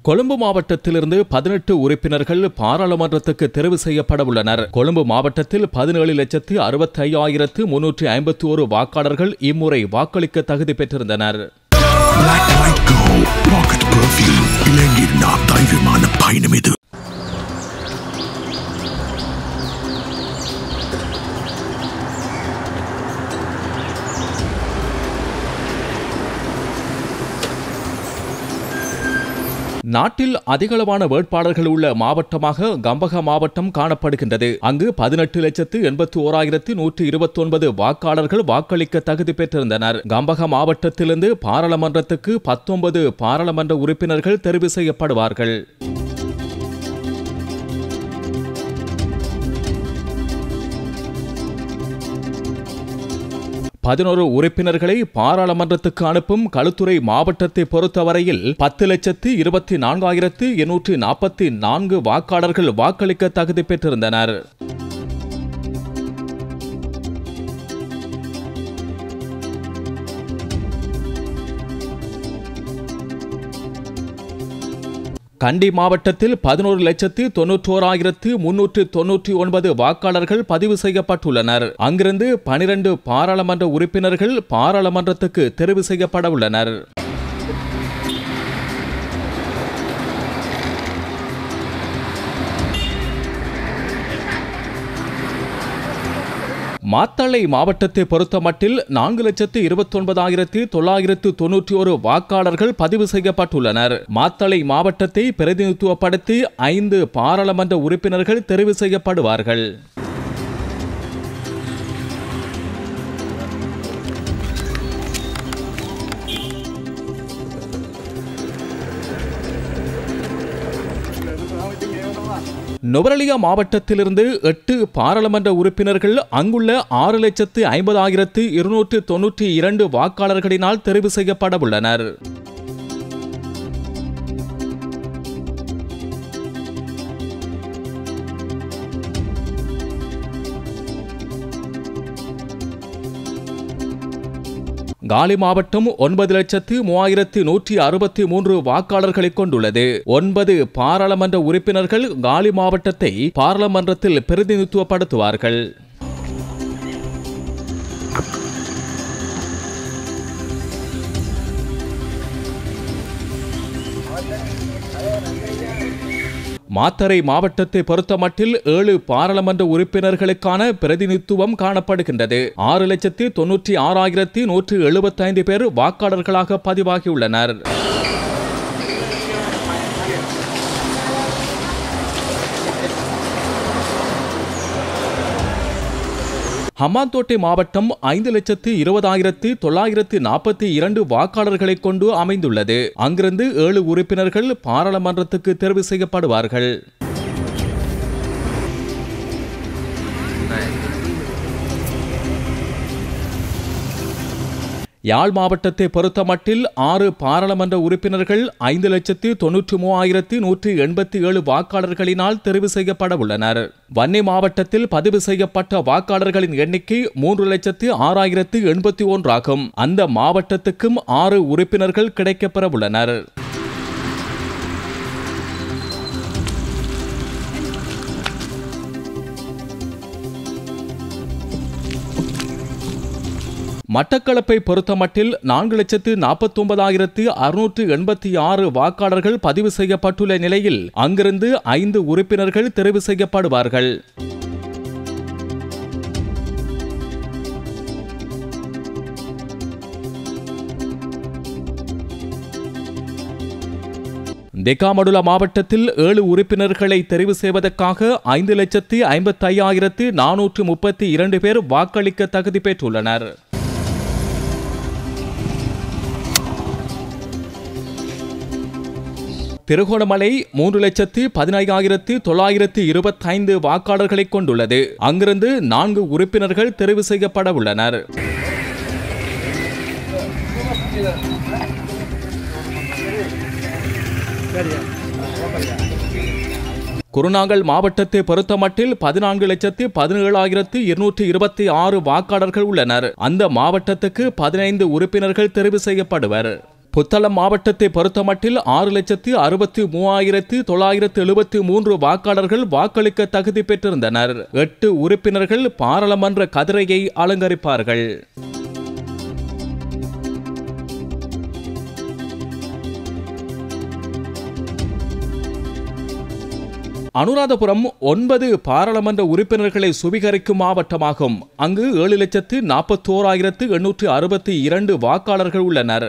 கொழும்பு மாவட்டத்திலிருந்து பதினெட்டு உறுப்பினர்கள் பாராளுமன்றத்துக்கு தெரிவு செய்யப்பட உள்ளனர் கொழும்பு மாவட்டத்தில் பதினேழு லட்சத்து அறுபத்தி ஐயாயிரத்து முன்னூற்றி ஐம்பத்தி ஒரு வாக்காளர்கள் இம்முறை வாக்களிக்க தகுதி பெற்றிருந்தனர் Black White Go Pocket Perfume இளைஞர் நாம் தைரியமான பயணம் இது நாட்டில் அதிகளவான வேட்பாளர்கள் உள்ள மாவட்டமாக கம்பக மாவட்டம் காணப்படுகின்றது அங்கு பதினெட்டு லட்சத்து எண்பத்தி ஓராயிரத்து நூற்றி இருபத்தி ஒன்பது வாக்காளர்கள் வாக்களிக்க தகுதி பெற்றிருந்தனர் கம்பக மாவட்டத்திலிருந்து பாராளுமன்றத்துக்கு பத்தொன்பது பாராளுமன்ற உறுப்பினர்கள் தெரிவு செய்யப்படுவார்கள் பதினோரு உறுப்பினர்களை பாராளுமன்றத்துக்கு அனுப்பும் களுத்துறை மாவட்டத்தை பொறுத்தவரையில் பத்து லட்சத்து இருபத்தி நான்காயிரத்து எண்ணூற்று நாற்பத்தி நான்கு வாக்காளர்கள் வாக்களிக்க தகுதி பெற்றிருந்தனர் கண்டி மாவட்டத்தில் பதினோரு லட்சத்து தொன்னூற்றோராயிரத்து முன்னூற்று தொன்னூற்றி ஒன்பது வாக்காளர்கள் பதிவு செய்யப்பட்டுள்ளனர் அங்கிருந்து பனிரெண்டு பாராளுமன்ற உறுப்பினர்கள் பாராளுமன்றத்துக்கு தெரிவு செய்யப்பட உள்ளனர் மாத்தளை மாவட்டத்தை பொறுத்தமட்டில் நான்கு லட்சத்து இருபத்தி ஒன்பதாயிரத்து தொள்ளாயிரத்து தொன்னூற்றி ஒரு வாக்காளர்கள் பதிவு செய்யப்பட்டுள்ளனர் மாத்தளை மாவட்டத்தை பிரதிநிதித்துவப்படுத்தி ஐந்து பாராளுமன்ற உறுப்பினர்கள் தெரிவு செய்யப்படுவார்கள் நுவரலியா மாவட்டத்திலிருந்து எட்டு பாராளுமன்ற உறுப்பினர்கள் அங்குள்ள ஆறு லட்சத்து ஐம்பதாயிரத்து இருநூற்று தொன்னூற்றி இரண்டு வாக்காளர்களினால் தெரிவு செய்யப்பட உள்ளனர் காலி மாவட்டம் ஒன்பது லட்சத்து மூவாயிரத்து நூற்றி அறுபத்தி மூன்று வாக்காளர்களை கொண்டுள்ளது ஒன்பது பாராளுமன்ற உறுப்பினர்கள் காலி மாவட்டத்தை பாராளுமன்றத்தில் பிரதிநிதித்துவப்படுத்துவார்கள் மாத்தறை மாவட்டத்தை பொறுத்தமட்டில் ஏழு பாராளுமன்ற உறுப்பினர்களுக்கான பிரதிநிதித்துவம் காணப்படுகின்றது ஆறு லட்சத்தி தொன்னூற்றி ஆறாயிரத்தி நூற்று எழுபத்தைந்து பேர் வாக்காளர்களாக பதிவாகியுள்ளனர் ஹம்மாந்தோட்டை மாவட்டம் ஐந்து லட்சத்து இருபதாயிரத்து தொள்ளாயிரத்து நாற்பத்தி இரண்டு வாக்காளர்களை கொண்டு அமைந்துள்ளது அங்கிருந்து ஏழு உறுப்பினர்கள் பாராளுமன்றத்துக்கு தேர்வு செய்யப்படுவார்கள் யாழ் மாவட்டத்தை பொறுத்தமட்டில் ஆறு பாராளுமன்ற உறுப்பினர்கள் ஐந்து லட்சத்து தொன்னூற்றி மூவாயிரத்து நூற்றி எண்பத்தி ஏழு வாக்காளர்களினால் தெரிவு செய்யப்பட உள்ளனர் வன்னி மாவட்டத்தில் பதிவு செய்யப்பட்ட வாக்காளர்களின் எண்ணிக்கை மூன்று லட்சத்து ஆறாயிரத்து எண்பத்தி ஒன்றாகும் அந்த மாவட்டத்துக்கும் ஆறு உறுப்பினர்கள் கிடைக்கப்பெற உள்ளனர் மட்டக்களப்பை பொறுத்தமட்டில் நான்கு லட்சத்து நாற்பத்தி ஒன்பதாயிரத்து அறுநூற்று எண்பத்தி ஆறு வாக்காளர்கள் பதிவு செய்யப்பட்டுள்ள நிலையில் அங்கிருந்து ஐந்து உறுப்பினர்கள் தெரிவு செய்யப்படுவார்கள் தெக்காமடுலா மாவட்டத்தில் ஏழு உறுப்பினர்களை தெரிவு செய்வதற்காக ஐந்து லட்சத்தி ஐம்பத்தி ஐயாயிரத்து நானூற்று முப்பத்தி இரண்டு பேர் வாக்களிக்க தகுதி பெற்றுள்ளனர் திருகோணமலை மூன்று லட்சத்து பதினையாயிரத்து தொள்ளாயிரத்து இருபத்தைந்து வாக்காளர்களை கொண்டுள்ளது அங்கிருந்து நான்கு உறுப்பினர்கள் தெரிவு செய்யப்பட உள்ளனர் குருநாங்கல் மாவட்டத்தை பொறுத்தமட்டில் பதினான்கு லட்சத்து பதினேழாயிரத்து இருநூற்றி இருபத்தி ஆறு வாக்காளர்கள் உள்ளனர் அந்த மாவட்டத்துக்கு பதினைந்து உறுப்பினர்கள் தெரிவு செய்யப்படுவர் புத்தளம் மாவட்டத்தை பொறுத்தமட்டில் ஆறு லட்சத்து அறுபத்தி மூவாயிரத்து தொள்ளாயிரத்து எழுபத்தி மூன்று வாக்காளர்கள் வாக்களிக்க தகுதி பெற்றிருந்தனர் எட்டு உறுப்பினர்கள் பாராளுமன்ற கதிரையை அலங்கரிப்பார்கள் அனுராதபுரம் ஒன்பது பாராளுமன்ற உறுப்பினர்களை சுவீகரிக்கும் மாவட்டமாகும் அங்கு ஏழு லட்சத்து நாற்பத்தோராயிரத்து எண்ணூற்று அறுபத்தி இரண்டு வாக்காளர்கள் உள்ளனர்